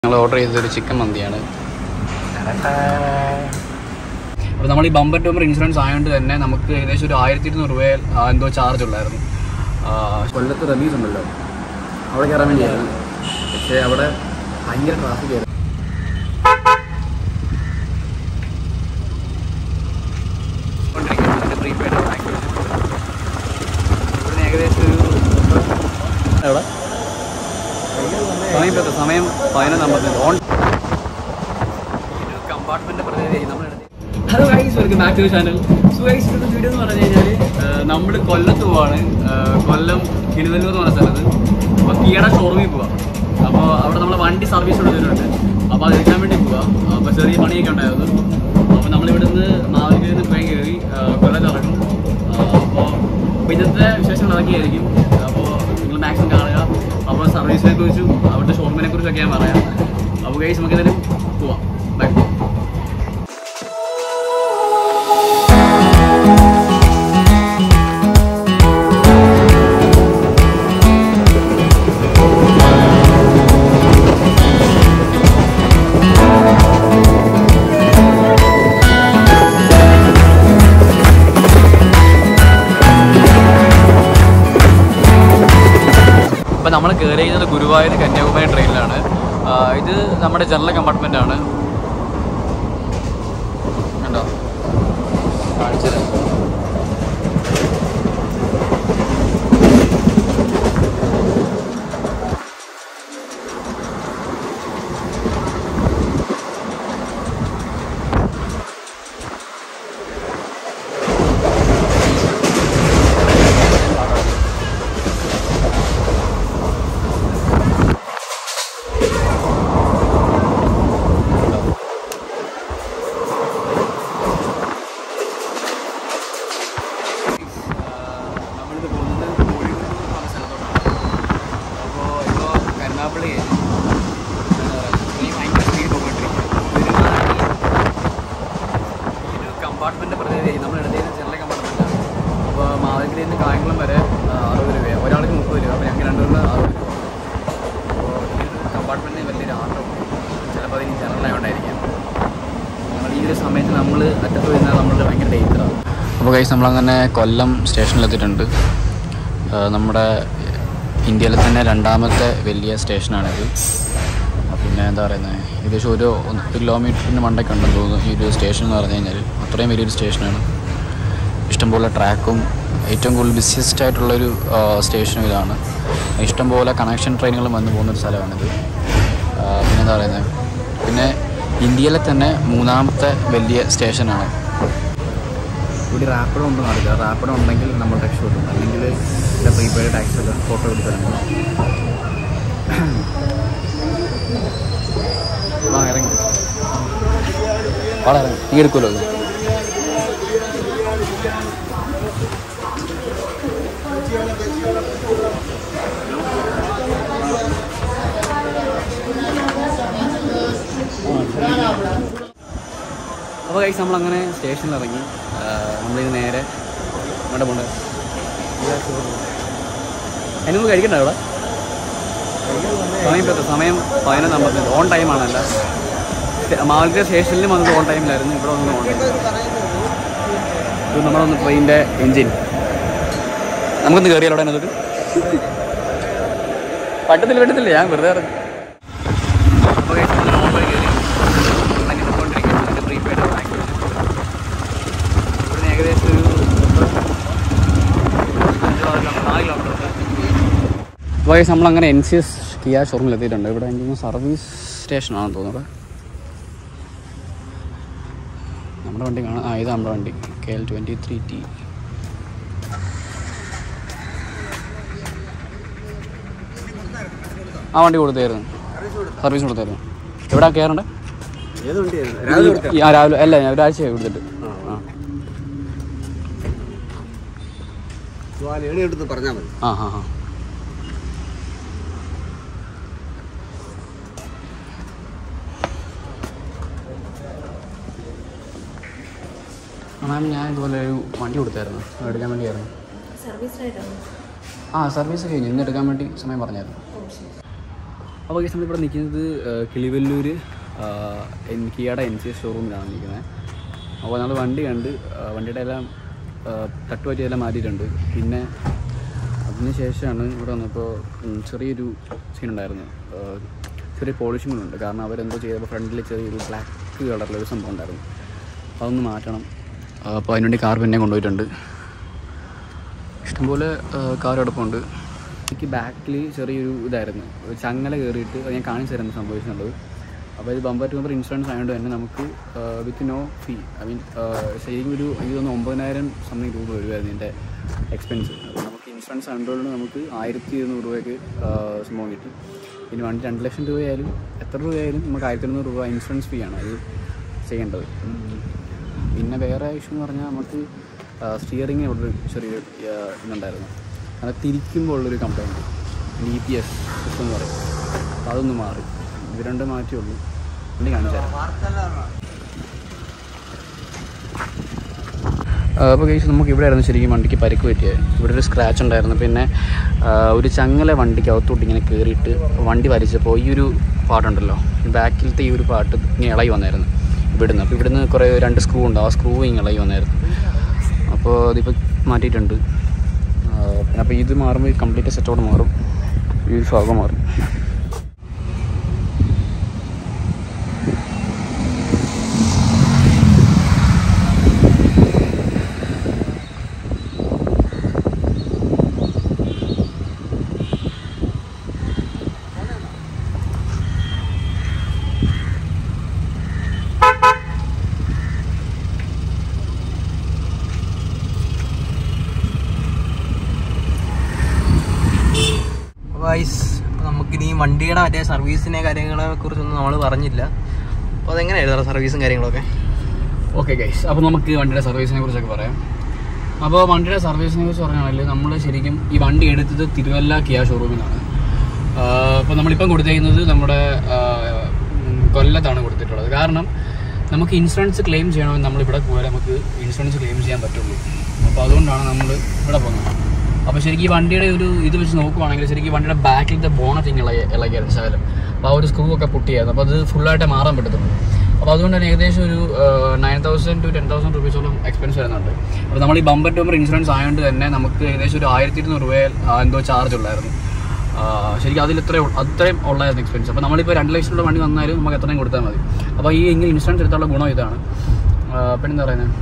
ഞങ്ങൾ ഓർഡർ ചെയ്തത് ഒരു ചിക്കൻ മന്തിയാണ് അപ്പോൾ നമ്മൾ ഈ ബമ്പർ ടൂമർ ഇൻഷുറൻസ് ആയതുകൊണ്ട് തന്നെ നമുക്ക് ഏകദേശം ഒരു ആയിരത്തി ഇരുന്നൂറ് രൂപ ആ, എന്തോ ചാർജ് ഉള്ളായിരുന്നു ആ, കൊല്ലത്ത് റബീസ് ഉണ്ടല്ലോ അവിടെ കയറാൻ വേണ്ടിയായിരുന്നു പക്ഷേ അവിടെ ഭയങ്കര ട്രാഫിക് ആയിരുന്നു പ്രീപെയ്ഡ് ഇവിടുന്ന് ഏകദേശം ഒരു എവിടെ സമയം ഇപ്പം എത്ര? സമയം പതിനൊന്ന് അമ്പത്തഞ്ച് ഓൺ കമ്പാർട്ട്മെന്റ് പ്രത്യേകത നമ്മൾ hello guys welcome back to channel so guys ഇന്നത്തെ വീഡിയോ എന്ന് പറഞ്ഞു കഴിഞ്ഞാൽ നമ്മൾ കൊല്ലത്ത് പോവാണ് ഏഹ് കൊല്ലം കിരുവല്ലൂർ എന്ന് പറഞ്ഞ സ്ഥലത്ത് അപ്പോൾ കിയട ഷോറൂമിൽ പോവാം അപ്പോൾ അവിടെ നമ്മൾ വണ്ടി സർവീസ് കൊടുത്തിട്ടുണ്ട് അപ്പോൾ അത് എടുക്കാൻ വേണ്ടി പോവാം അപ്പോൾ ചെറിയ പണിയൊക്കെ ഉണ്ടായിരുന്നു അപ്പോൾ നമ്മളിവിടെ നിന്ന് മാവിലിൽ നിന്ന് ട്രെയിൻ കയറി ഏഹ് കൊല്ലത്ത് ഇറങ്ങും അപ്പോൾ ഇന്നത്തെ വിശേഷങ്ങൾ അതൊക്കെയായിരിക്കും അപ്പോൾ നിങ്ങൾ മാക്സിമം കാണുക അപ്പോൾ സർവീസിനെ കുറിച്ചും അവിടുത്തെ ഷോറൂമിനെ കുറിച്ചൊക്കെ ഞാൻ പറയാം അപ്പോൾ ഗൈസ് നമുക്ക് എന്തായാലും പോവാം ബൈ അപ്പോൾ നമ്മൾ കയറിയിരുന്നത് ഗുരുവായൂർ കന്യാകുമാരി ട്രെയിനിലാണ് ആ, ഇത് നമ്മുടെ ജനറൽ കമ്പാർട്ട്മെൻ്റ് ആണ് കണ്ടോ കാണിച്ചത് നമ്മളിത് പോകുന്നത് കോഴിക്കോട് എന്ന് പറഞ്ഞ സ്ഥലത്തോട്ടാണ് അപ്പോൾ ഇപ്പോൾ കരുനാപ്പള്ളി ഭയങ്കര സ്പീഡ് പോയിക്കൊണ്ടിരിക്കുക ഒരു കമ്പാർട്ട്മെൻറ്റ് പ്രത്യേകത നമ്മൾ എടുത്തത് ജനറൽ കമ്പാർട്ട്മെൻറ്റാണ് അപ്പോൾ മാതൃകയിൽ നിന്ന് കായംകുളം വരെ ആ, അറുപത് രൂപയാണ് ഒരാൾക്ക് മുപ്പത് രൂപ അപ്പോൾ ഞങ്ങൾക്ക് രണ്ടുപേരും അറുപത് രൂപ അപ്പോൾ ഈ ഒരു കമ്പാർട്ട്മെൻറ്റിന് വലിയൊരു ആട്ടം ചിലപ്പോൾ അതിന് ജനറൽ ആയതുകൊണ്ടായിരിക്കാം ഞങ്ങൾ ഈ ഒരു സമയത്ത് നമ്മൾ അറ്റത്ത് വരുന്നത് നമ്മളുടെ ഭയങ്കര ഡേഞ്ചറാണ് അപ്പോൾ കൈസ് നമ്മളങ്ങനെ കൊല്ലം സ്റ്റേഷനിലെത്തിയിട്ടുണ്ട് ആ, നമ്മുടെ ഇന്ത്യയിലെ തന്നെ രണ്ടാമത്തെ വലിയ സ്റ്റേഷനാണിത് ആ, പിന്നെ എന്താ പറയുന്നത് ഏകദേശം ഒരു ഒന്ന് കിലോമീറ്ററിന് മണ്ടൊക്കെ ഉണ്ടെന്ന് തോന്നുന്നു ഈ ഒരു സ്റ്റേഷൻ എന്ന് പറഞ്ഞു കഴിഞ്ഞാൽ അത്രയും വലിയൊരു സ്റ്റേഷനാണ് ഇഷ്ടംപോലെ ട്രാക്കും ഏറ്റവും കൂടുതൽ ബിസിയസ്റ്റ് ആയിട്ടുള്ളൊരു ആ, സ്റ്റേഷനും ഇതാണ് ഇഷ്ടംപോലെ കണക്ഷൻ ട്രെയിനുകളും വന്നു പോകുന്നൊരു സ്ഥലമാണിത് ആ, പിന്നെ എന്താ പറയുന്നത് പിന്നെ ഇന്ത്യയിലെ തന്നെ മൂന്നാമത്തെ വലിയ സ്റ്റേഷനാണ് ഇവിടെ റാപ്പിഡോ ഉണ്ടെന്ന് അറിയില്ല റാപ്പിഡോ ഉണ്ടെങ്കിൽ നമ്മൾ രക്ഷപ്പെടും അല്ലെങ്കിൽ ഇവിടെ പ്രീപെയ്ഡ് ടാക്സ് ഒക്കെ ഫോട്ടോ എടുത്തിട്ടുണ്ട് വാ ഇറങ്ങി വളരെ ഈ എടുക്കുമല്ലോ ഇത് അപ്പോൾ കഴിച്ച് നമ്മളങ്ങനെ സ്റ്റേഷനിൽ ഇറങ്ങി നമ്മളിത് നേരെ അങ്ങോട്ട് പോകണ്ട അതിന് മുമ്പ് കഴിക്കണ്ട അവിടെ സമയം ഇപ്പം എത്ര? സമയം പതിനൊന്ന് അമ്പത്തഞ്ച് ഓൺ ടൈമാണല്ല മാവൽക്കര സ്റ്റേഷനിലും വന്നത് ഓൺ ടൈമിലായിരുന്നു ഇവിടെ വന്നത് ഓൺ ടൈം ഇത് നമ്മുടെ ഒന്ന് ട്രെയിനിൻ്റെ എൻജിൻ നമുക്കൊന്ന് കയറിയാലോ അവിടെ അതിനകത്ത് പട്ടത്തിൽ പറ്റത്തില്ല ഞാൻ വെറുതെ ഇറങ്ങി അപ്പോൾ guys, നമ്മൾ normal കയറി. അങ്ങനെ പോയിക്കൊണ്ടിരിക്കുകയാണ്. ഇതിൻ്റെ prepaid ആണ് actually. ഇവിടുന്ന് ഏകദേശം ഒരു അഞ്ച് ആറ് കിലോമീറ്റർ, നാല് കിലോമീറ്റർ അപ്പോൾ guys, നമ്മളങ്ങനെ എൻ സി എസ് കിയ ഷോറൂമിൽ എത്തിയിട്ടുണ്ട് ഇവിടെ എനിക്ക് സർവീസ് സ്റ്റേഷനാണെന്ന് തോന്നുന്നത് നമ്മുടെ വണ്ടി കാണാം ആ ഇത് നമ്മുടെ വണ്ടി K L twenty three T ആ വണ്ടി കൊടുത്തായിരുന്നു സർവീസ് കൊടുത്തായിരുന്നു എവിടെ കയറണ്ടേ ഏത് വണ്ടിയായിരുന്നു ഈ- ആ രാവിലെ അല്ല ഞാൻ ഒരാഴ്ചയായി കൊടുത്തിട്ട് ആ ഏണി എടുത്ത് പറഞ്ഞാൽ മതി ആ ഹാ ഹാ മാം ഞാൻ ഇതുപോലെ ഒരു വണ്ടി കൊടുത്തായിരുന്നു അത് എടുക്കാൻ വേണ്ടിയായിരുന്നു സർവീസിനായിട്ടാണ് ആ സർവീസ് കഴിഞ്ഞു ഇന്ന് എടുക്കാൻ വേണ്ടി സമയം പറഞ്ഞായിരുന്നു അപ്പോൾ കേസ് നമ്മളിവിടെ നിൽക്കുന്നത് ഏഹ്, കിളിവല്ലൂർ കിയയുടെ എൻ സി എസ് ഷോറൂമിലാണ് നിൽക്കുന്നത് അപ്പോൾ നമ്മൾ വണ്ടി കണ്ട് ആ, വണ്ടിയുടെ എല്ലാം തട്ടുപറ്റിയെല്ലാം മാറ്റിയിട്ടുണ്ട് പിന്നെ അതിന് ശേഷമാണ് ഇവിടെ വന്നപ്പോൾ ഉം, ചെറിയൊരു സീൻ ഉണ്ടായിരുന്നു ഏഹ്, ചെറിയ പോളിഷിംഗ് ഉണ്ട് കാരണം അവരെന്തോ ചെയ്തപ്പോൾ ഫ്രണ്ടിൽ ചെറിയൊരു ബ്ലാക്ക് കളറിലൊരു സംഭവം ഉണ്ടായിരുന്നു അപ്പോൾ അതൊന്ന് മാറ്റണം ആ, അപ്പോൾ അതിനുവേണ്ടി കാർ പിന്നെ കൊണ്ടുപോയിട്ടുണ്ട് ഇഷ്ടംപോലെ കാർ കിടപ്പുണ്ട് എനിക്ക് ബാക്കിൽ ചെറിയൊരു ഇതായിരുന്നു ഒരു ചങ്ങല കയറിയിട്ട് അത് ഞാൻ കാണിച്ചു തരുന്ന സംഭവിച്ചിട്ടുള്ളത് അപ്പോൾ ഇത് ബമ്പർ ടു ബമ്പർ ഇൻഷുറൻസ് ആയതുകൊണ്ട് തന്നെ നമുക്ക് with no fee I mean ശരിക്കും ഒരു എനിക്ക് തോന്നുന്നു ഒമ്പതിനായിരം സംതിങ് രൂപ വരുമായിരുന്നു ഇതിൻ്റെ എക്സ്പെൻസ് അപ്പോൾ നമുക്ക് ഇൻഷുറൻസ് ആയതുകൊണ്ട് നമുക്ക് ആയിരത്തി ഇരുന്നൂറ് രൂപയ്ക്ക് ആ, സംഭവം കിട്ടി ഇനി വണ്ടി രണ്ട് ലക്ഷം രൂപയായാലും എത്ര രൂപയായാലും നമുക്ക് ആയിരത്തി ഇരുന്നൂറ് രൂപ ഇൻഷുറൻസ് ഫീ ആണ് അത് ചെയ്യേണ്ടത് ഉം. പിന്നെ വേറെ ഇഷ്യൂ എന്ന് പറഞ്ഞാൽ നമുക്ക് സ്റ്റിയറിങ്ങിന് ഇവിടെ ഒരു ചെറിയൊരു ആ, ഇതുണ്ടായിരുന്നു അത് തിരിക്കുമ്പോൾ ഉള്ളൊരു complaint D P S system എന്ന് പറയും അപ്പോൾ അതൊന്ന് മാറി ഇത് രണ്ടും മാറ്റിയുള്ളൂ വണ്ടി കാണിച്ചു തരാം അപ്പോൾ കേസ് നമുക്ക് ഇവിടെ ആയിരുന്നു ശരിക്കും വണ്ടിക്ക് പരിക്ക് പറ്റിയത് ഇവിടെ ഒരു സ്ക്രാച്ച് ഉണ്ടായിരുന്നു പിന്നെ ആ, ഒരു ചങ്ങല വണ്ടിക്ക് അകത്തോട്ട് ഇങ്ങനെ കയറിയിട്ട് വണ്ടി വലിച്ചപ്പോൾ ഈ ഒരു പാട്ടുണ്ടല്ലോ ഈ ബാക്കിലത്തെ ഈ ഒരു പാട്ട് ഇങ്ങനെ ഇളകി വന്നായിരുന്നു ഇവിടുന്ന് അപ്പോൾ ഇവിടുന്ന് കുറേ രണ്ട് സ്ക്രൂ ഉണ്ട് ആ സ്ക്രൂ ഇങ്ങനെ ഇളകി വന്നായിരുന്നു അപ്പോൾ അതിപ്പോൾ മാറ്റിയിട്ടുണ്ട് ആ, പിന്നെ അപ്പോൾ ഇത് മാറുമ്പോൾ കംപ്ലീറ്റ് സെറ്റോട് മാറും ഈ ഒരു ഭാഗം മാറും വൈസ് നമുക്കിനി വണ്ടിയുടെ മറ്റേ സർവീസിനെ കാര്യങ്ങളെ കുറിച്ചൊന്നും നമ്മൾ പറഞ്ഞില്ല അപ്പോൾ അതെങ്ങനെയായിരുന്നു സർവീസും കാര്യങ്ങളൊക്കെ ഓക്കെ ഗൈസ് അപ്പോൾ നമുക്ക് വണ്ടിയുടെ സർവീസിനെ കുറിച്ചൊക്കെ പറയാം അപ്പോൾ വണ്ടിയുടെ സർവീസിനെ കുറിച്ച് പറയുകയാണെങ്കിൽ നമ്മൾ ശരിക്കും ഈ വണ്ടി എടുത്തത് തിരുവല്ല കിയ ഷോറൂമിൽ നിന്നാണ് അപ്പോൾ നമ്മളിപ്പം കൊടുത്തേക്കുന്നത് നമ്മുടെ ആ, ഉം, കൊല്ലത്താണ് കൊടുത്തിട്ടുള്ളത് കാരണം നമുക്ക് ഇൻഷുറൻസ് ക്ലെയിം ചെയ്യണമെങ്കിൽ നമ്മളിവിടെ പോയാൽ നമുക്ക് ഇൻഷുറൻസ് ക്ലെയിം ചെയ്യാൻ പറ്റുള്ളൂ അപ്പോൾ അതുകൊണ്ടാണ് നമ്മൾ ഇവിടെ പോകുന്നത് അപ്പോൾ ശരിക്കും ഈ വണ്ടിയുടെ ഒരു ഇത് വെച്ച് നോക്കുവാണെങ്കിൽ ശരിക്കും ഈ വണ്ടിയുടെ ബാക്കിലത്തെ ബോണറ്റ് ഇങ്ങനെ ഇളകി ഇളകിയായിരുന്നു ശകലം അപ്പോൾ ആ ഒരു സ്ക്രൂ ഒക്കെ പൊട്ടിയായിരുന്നു അപ്പോൾ അത് ഫുള്ളായിട്ട് മാറാൻ പറ്റത്തുള്ളൂ അപ്പോൾ അതുകൊണ്ട് തന്നെ ഏകദേശം ഒരു nine thousand to ten thousand റുപ്പീസോളം എക്സ്പെൻസ് വരുന്നുണ്ട് അപ്പോൾ നമ്മൾ ഈ ബമ്പർ ടൂമർ ഇൻഷുറൻസ് ആയതുകൊണ്ട് തന്നെ നമുക്ക് ഏകദേശം ഒരു ആയിരത്തി ഇരുന്നൂറ് രൂപ എന്തോ ചാർജ് ഉള്ളായിരുന്നു ആ, ശരിക്കും അതിൽ ഇത്ര അത്രയും ഉള്ളായിരുന്നു എക്സ്പെൻസ് അപ്പോൾ നമ്മളിപ്പോൾ രണ്ട് ലക്ഷം രൂപ വണ്ടി വന്നാലും നമുക്ക് എത്രയും കൊടുത്താൽ മതി അപ്പോൾ ഈ ഇങ്ങനെ ഇൻഷുറൻസ് എടുത്തുള്ള ഗുണം ഇതാണ് ആ, പിന്നെന്താ പറയുന്നത്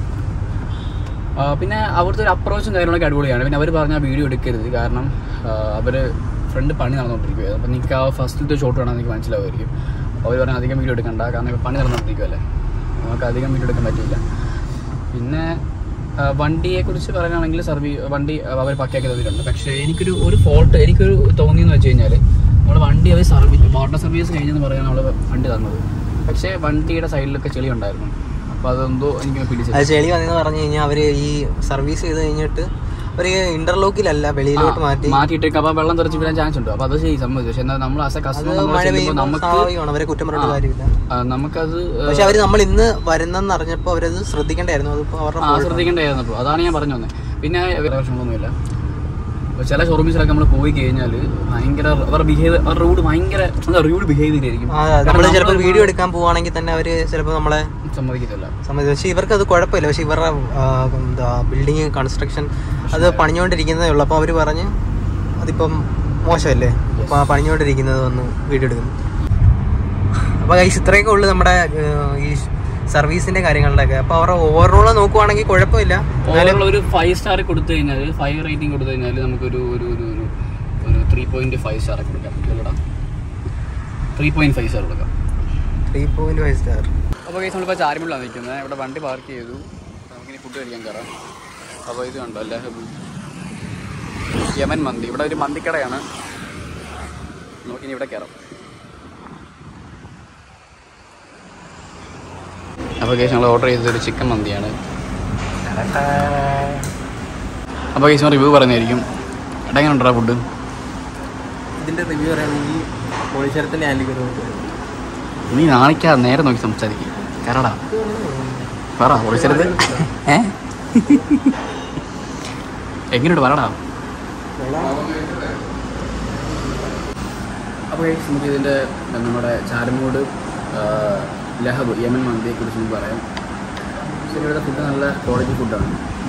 ആ, പിന്നെ അവിടുത്തെ ഒരു അപ്രോച്ചും കാര്യങ്ങളൊക്കെ അടിപൊളിയാണ് പിന്നെ അവർ പറഞ്ഞ വീഡിയോ എടുക്കരുത് കാരണം അവർ ഫ്രണ്ട് പണി നടന്നുകൊണ്ടിരിക്കുകയാണ് അപ്പോൾ നിങ്ങൾക്ക് ആ ഫസ്റ്റിലത്തെ ഷോട്ട് വേണം നിങ്ങൾക്ക് മനസ്സിലാവുമായിരിക്കും അവർ പറഞ്ഞാൽ അധികം വീഡിയോ എടുക്കണ്ട കാരണം ഇപ്പോൾ പണി നടന്നുകൊണ്ടിരിക്കുമല്ലേ നമുക്ക് അധികം വീഡിയോ എടുക്കാൻ പറ്റില്ല പിന്നെ ആ, വണ്ടിയെക്കുറിച്ച് പറയുകയാണെങ്കിൽ സർവീ വണ്ടി അവർ പക്കയാക്കി തന്നിട്ടുണ്ട് പക്ഷേ എനിക്കൊരു ഒരു ഫോൾട്ട് എനിക്കൊരു തോന്നിയെന്ന് വെച്ച് കഴിഞ്ഞാൽ നമ്മൾ വണ്ടി അവർ സർവീസ് വാട്ടർ സർവീസ് കഴിഞ്ഞെന്ന് പറയാൻ നമ്മൾ വണ്ടി തന്നത് പക്ഷേ വണ്ടിയുടെ സൈഡിലൊക്കെ ചെളി ഉണ്ടായിരുന്നു അപ്പോൾ അതെന്തോ എനിക്ക് പിടിച്ചത് അത് ചെളി വന്നെന്ന് പറഞ്ഞു കഴിഞ്ഞാൽ അവർ ഈ സർവീസ് ചെയ്ത് കഴിഞ്ഞിട്ട് അവർ ഇന്റർലോക്കിലല്ല വെളിയിലോട്ട് മാറ്റി മാറ്റിയിട്ട് അപ്പോൾ വെള്ളം തെറിച്ച് വീഴാൻ ചാൻസ് ഉണ്ട് അപ്പോൾ അത് ശരി സമ്മതിച്ചു പക്ഷേ എന്നാൽ നമ്മൾ ആസ് എ അത് കസ്റ്റമർ നമ്മൾ മഴ ചെല്ലുമ്പോൾ പെയ്യുമ്പോൾ നമുക്ക് സ്വാഭാവികമാണ് അവരെ കുറ്റം പറഞ്ഞിട്ട് കാര്യമില്ല ആ, നമുക്കത് പക്ഷെ അവർ നമ്മൾ ഇന്ന് വരുന്നെന്ന് അറിഞ്ഞപ്പോൾ അവരത് ശ്രദ്ധിക്കേണ്ടായിരുന്നു അതിപ്പോൾ അവരുടെ fault ആണ്. ആശ്രദിക്കേണ്ടായിരുന്നു അപ്പോൾ അതാണ് ഞാൻ പറഞ്ഞു വന്നത് പിന്നെ വേറെ പ്രശ്നങ്ങളൊന്നുമില്ല അപ്പോൾ ചില ഷോറൂംസിലൊക്കെ നമ്മൾ പോയി കഴിഞ്ഞാൽ ഭയങ്കര അവരുടെ ബിഹേവ് അവരുടെ റൂഡ് ഭയങ്കര എന്താ റൂഡ് ബിഹേവിയർ ആയിരിക്കും ആ, നമ്മള് ചിലപ്പോൾ വീഡിയോ എടുക്കാൻ പോവാണെങ്കിൽ തന്നെ അവര് ചിലപ്പോൾ നമ്മളെ സമ്മതിക്കത്തില്ല സംബന്ധിച്ച് പക്ഷേ ഇവർക്ക് അത് കുഴപ്പമില്ല പക്ഷെ ഇവരുടെ ആ, എന്താ ബിൽഡിങ് കൺസ്ട്രക്ഷൻ അത് പണിഞ്ഞുകൊണ്ടിരിക്കുന്നതേ ഉള്ളൂ അപ്പോൾ അവർ പറഞ്ഞ് അതിപ്പം മോശമല്ലേ അപ്പോൾ ആ പണിഞ്ഞുകൊണ്ടിരിക്കുന്നത് വന്ന് വീഡിയോ എടുക്കുന്നു അപ്പോൾ ഗൈസ് ഇത്രയൊക്കെ ഉള്ളു നമ്മുടെ ആ, ഈ സർവീസിന്റെ കാര്യങ്ങളുടെ ഒക്കെ അപ്പോൾ അവരുടെ ഓവറോൾ നോക്കുവാണെങ്കിൽ കുഴപ്പമില്ല ഓവറോൾ ഒരു ഫൈവ് സ്റ്റാർ കൊടുത്തു കഴിഞ്ഞാൽ ഫൈവ് റേറ്റിംഗ് കൊടുത്തു കഴിഞ്ഞാൽ നമുക്കൊരു ഒരു ഒരു ഒരു ഒരു ത്രീ പോയിന്റ് ഫൈവ് സ്റ്റാർ കൊടുക്കാം പറ്റുമല്ലോടാ ത്രീ പോയിന്റ് ഫൈവ് സ്റ്റാർ കൊടുക്കാം ത്രീ പോയിന്റ് ഫൈവ് സ്റ്റാർ അപ്പോൾ കേസ് നമ്മളിപ്പോൾ ചാരിമുള്ളിലാണ് നിൽക്കുന്നത് ഇവിടെ വണ്ടി പാർക്ക് ചെയ്തു നമുക്കിനി ഫുഡ് കഴിക്കാൻ കയറാം അപ്പോൾ ഇത് കണ്ടോ അല്ലേ യമൻ മന്തി ഇവിടെ ഒരു മന്തിക്കടയാണ് നമുക്കിനി ഇവിടെ കയറാം അപ്പോൾ കേസ് ഞങ്ങൾ ഓർഡർ ചെയ്തത് ഒരു ചിക്കൻ മന്തിയാണ് അപ്പോൾ കേസ് ഞാൻ റിവ്യൂ പറയുന്നതായിരിക്കും എടാ എങ്ങനെ ഉണ്ടോ ഫുഡ് ഇതിന്റെ റിവ്യൂ പറയുകയാണെങ്കിൽ കോഴിച്ചരത്തിന്റെ ആൻറ്റിക്ക് നീ നാണിക്കാ നേരെ നോക്കി സംസാരിക്കും കരടാ പറ പൊളിച്ചരുത് ഏ എങ്ങനെയുണ്ട് പറടാ അപ്പോൾ guys, നമുക്ക് ഇതിൻ്റെ നമ്മുടെ ചാരമൂട് ആ, ലഹബ് യമൻ മന്തിയെ കുറിച്ച് നമുക്ക് പറയാം ശരി ഇവിടുത്തെ ഫുഡ് നല്ല ക്വാളിറ്റി ഫുഡാണ്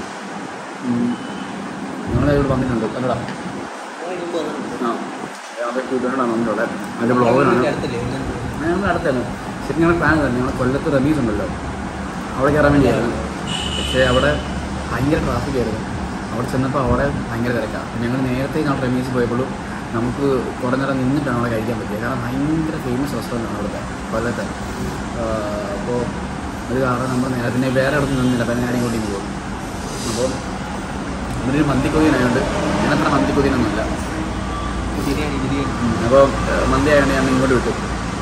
ഞങ്ങളെ ഇവിടെ വന്നിട്ടുണ്ട് അല്ലടാ ആ അവിടെ ഫുഡാണ് വന്നിട്ടുള്ളത് അതിൻ്റെ ബ്ലോഗറാണ് ഞങ്ങൾ അടുത്താണ് ശരിക്കും ഞങ്ങൾ പ്ലാൻ തന്നെ ഞങ്ങൾ കൊല്ലത്ത് റമീസ് ഉണ്ടല്ലോ അവിടെ കയറാൻ വേണ്ടിയായിരുന്നു പക്ഷേ അവിടെ ഭയങ്കര ട്രാഫിക് ആയിരുന്നു അവിടെ ചെന്നപ്പോൾ അവിടെ ഭയങ്കര തിരക്കാണ് ഞങ്ങൾ നേരത്തെ ഞങ്ങൾ റമീസ് പോയപ്പോഴും നമുക്ക് കുറേ നേരം നിന്നിട്ടാണ് അവിടെ കഴിക്കാൻ പറ്റിയത് കാരണം ഭയങ്കര ഫേമസ് റെസ്റ്റോറൻ്റ് ആണ് അവിടുത്തെ കൊല്ലത്തെ അപ്പോൾ അത് കാരണം നമ്മൾ നേരെ പിന്നെ വേറെ ഇടത്ത് നിന്നില്ല പിന്നെ ഞാൻ ഇങ്ങോട്ടേക്ക് പോകും അപ്പോൾ ഇവരൊരു മന്തിക്കൊതിയനായതുകൊണ്ട് ഞാനത്ര മന്തിക്കൊതിയനൊന്നുമില്ല ബിരിയാണി ബിരിയാണി അപ്പോൾ മന്തി ആയതുകൊണ്ട് ഞാൻ ഇങ്ങോട്ട് വിട്ടു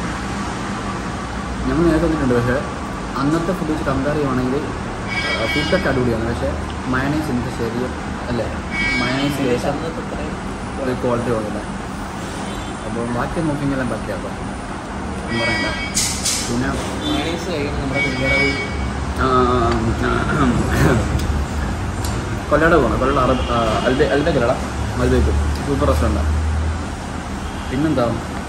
ഞങ്ങൾ നേരത്തെ വന്നിട്ടുണ്ട് പക്ഷേ അന്നത്തെ ഫുഡ് വെച്ച് കമ്പയർ ചെയ്യുവാണെങ്കിൽ ഫുഡൊക്കെ അടിപൊളിയാണ് പക്ഷേ മയണൈസ് എനിക്ക് ശരിയും അല്ലേ മയണൈസ് ലേശം ഒരു ക്വാളിറ്റി കുറവില്ല അപ്പോൾ ബാക്കി നോക്കിയെങ്കിലും ബാക്കിയാക്കാം ഒന്നും പറയണ്ട പിന്നെ മയണൈസ് കഴിക്കണം നമ്മുടെ കുഞ്ഞിടവ് ആ, കൊല്ലട പോകണം കൊല്ലട അറബ് അൽബേ അൽബേക്കല്ലടാ അൽബേക്ക് സൂപ്പർ റെസ്റ്റോറൻറ്റാണ് പിന്നെന്താ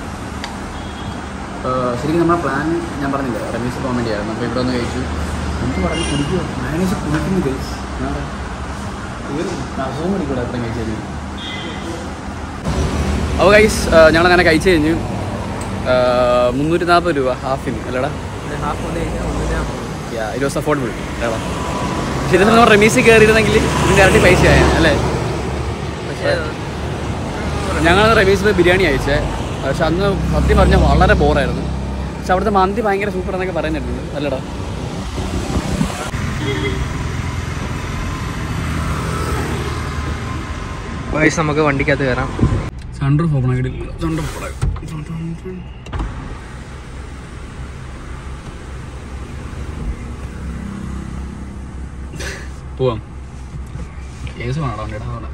ആ, ശരിക്കും നമ്മുടെ പ്ലാൻ ഞാൻ പറഞ്ഞില്ലേ റമീസ് പോകാൻ വേണ്ടിയായിരുന്നു അപ്പോൾ ഇവിടെ ഒന്ന് കഴിച്ചു എനിക്ക് പറഞ്ഞു കുടിക്കുമോ മയണീസ് കുടിക്കുന്നു ഗൈസ് ഞാൻ അസുഖം കുടിക്കൂടെ അത്രയും കഴിച്ചു അപ്പോൾ ഗൈസ് ഞങ്ങളങ്ങനെ കഴിച്ചു കഴിഞ്ഞു മുന്നൂറ്റി നാൽപ്പത് രൂപ ഹാഫിന് അല്ലടാ ഹാഫ് വന്നു കഴിഞ്ഞാൽ ഒന്നിനാ യാ ഇറ്റ് വാസ് അഫോർഡബിൾ അല്ലേ പക്ഷേ ഇതിൽ നമ്മൾ റമീസിൽ കയറിയിരുന്നെങ്കിൽ ഇതിൻ്റെ ഇരട്ടി പൈസ ആയ അല്ലേ പക്ഷേ ഞങ്ങൾ റമീസിൽ ബിരിയാണി അയച്ചേ പക്ഷെ അന്ന് സത്യം പറഞ്ഞാൽ വളരെ ബോറായിരുന്നു പക്ഷെ അവിടുത്തെ മന്തി ഭയങ്കര സൂപ്പർ എന്നൊക്കെ പറയുന്നുണ്ട് അല്ലടാ വയസ്സ് നമുക്ക് വണ്ടിക്കകത്ത് കയറാം സൺറൂഫ് ഓപ്പൺ ആക്കിയിട്ടില്ല സൺറൂഫ് പോവാം കേസ് വേണോ വണ്ടിയുടെ അവിടെ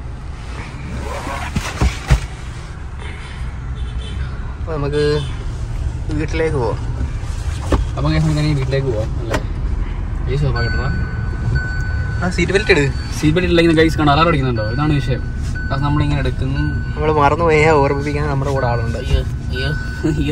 അപ്പോൾ നമുക്ക് വീട്ടിലേക്ക് പോവാം അപ്പം കേസ് നമുക്ക് ഇനി വീട്ടിലേക്ക് പോവാം അല്ലേ കേസ് ഓഫ് ആക്കിട്ടാ ആ സീറ്റ് ബെൽറ്റ് ഇട് സീറ്റ് ബെൽറ്റ് ഇല്ലെങ്കിൽ ഗൈസ് കാണാൻ അലാറം അടിക്കുന്നുണ്ടോ ഇതാണ് വിഷയം അത് നമ്മളിങ്ങനെ എടുക്കുന്നു നമ്മൾ മറന്നു പോയാൽ ഓർമ്മിപ്പിക്കാൻ നമ്മുടെ കൂടെ ആളുണ്ട് അയ്യോ അയ്യോ അയ്യോ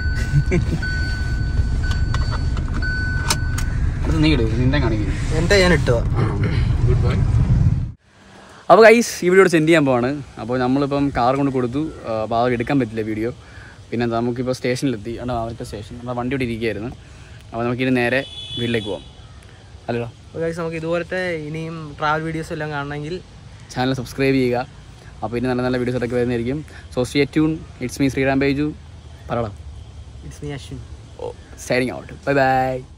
അത് നീ ഇട് നിന്റെ കാണിക്കുന്നു എൻ്റെ ഞാൻ ഇട്ടുക ഗുഡ് ബൈ അപ്പോൾ ഗൈസ് ഈ വീഡിയോ സെൻഡ് ചെയ്യാൻ പോവാണ് അപ്പോൾ നമ്മളിപ്പം കാർ കൊണ്ട് കൊടുത്തു ആ, അപ്പോൾ അത് എടുക്കാൻ പറ്റില്ല വീഡിയോ പിന്നെ എന്താ നമുക്കിപ്പോൾ സ്റ്റേഷനിലെത്തി അവിടെ അവരുടെ സ്റ്റേഷൻ നമ്മുടെ വണ്ടി ഇവിടെ ഇരിക്കുകയായിരുന്നു അപ്പോൾ നമുക്കിനി നേരെ വീട്ടിലേക്ക് പോവാം അല്ലല്ലോ അപ്പോൾ ഗൈസ് നമുക്ക് ഇതുപോലത്തെ ഇനിയും ട്രാവൽ വീഡിയോസ് എല്ലാം കാണണമെങ്കിൽ ചാനൽ സബ്സ്ക്രൈബ് ചെയ്യുക അപ്പോൾ ഇനി നല്ല നല്ല വീഡിയോസ് ഒക്കെ വരുന്നതായിരിക്കും so stay tune it's me Sriram Baiju പറയണം ഇറ്റ്സ് മീ അശ്വിൻ ഓ സൈനിങ് ഔട്ട് ബൈ ബൈ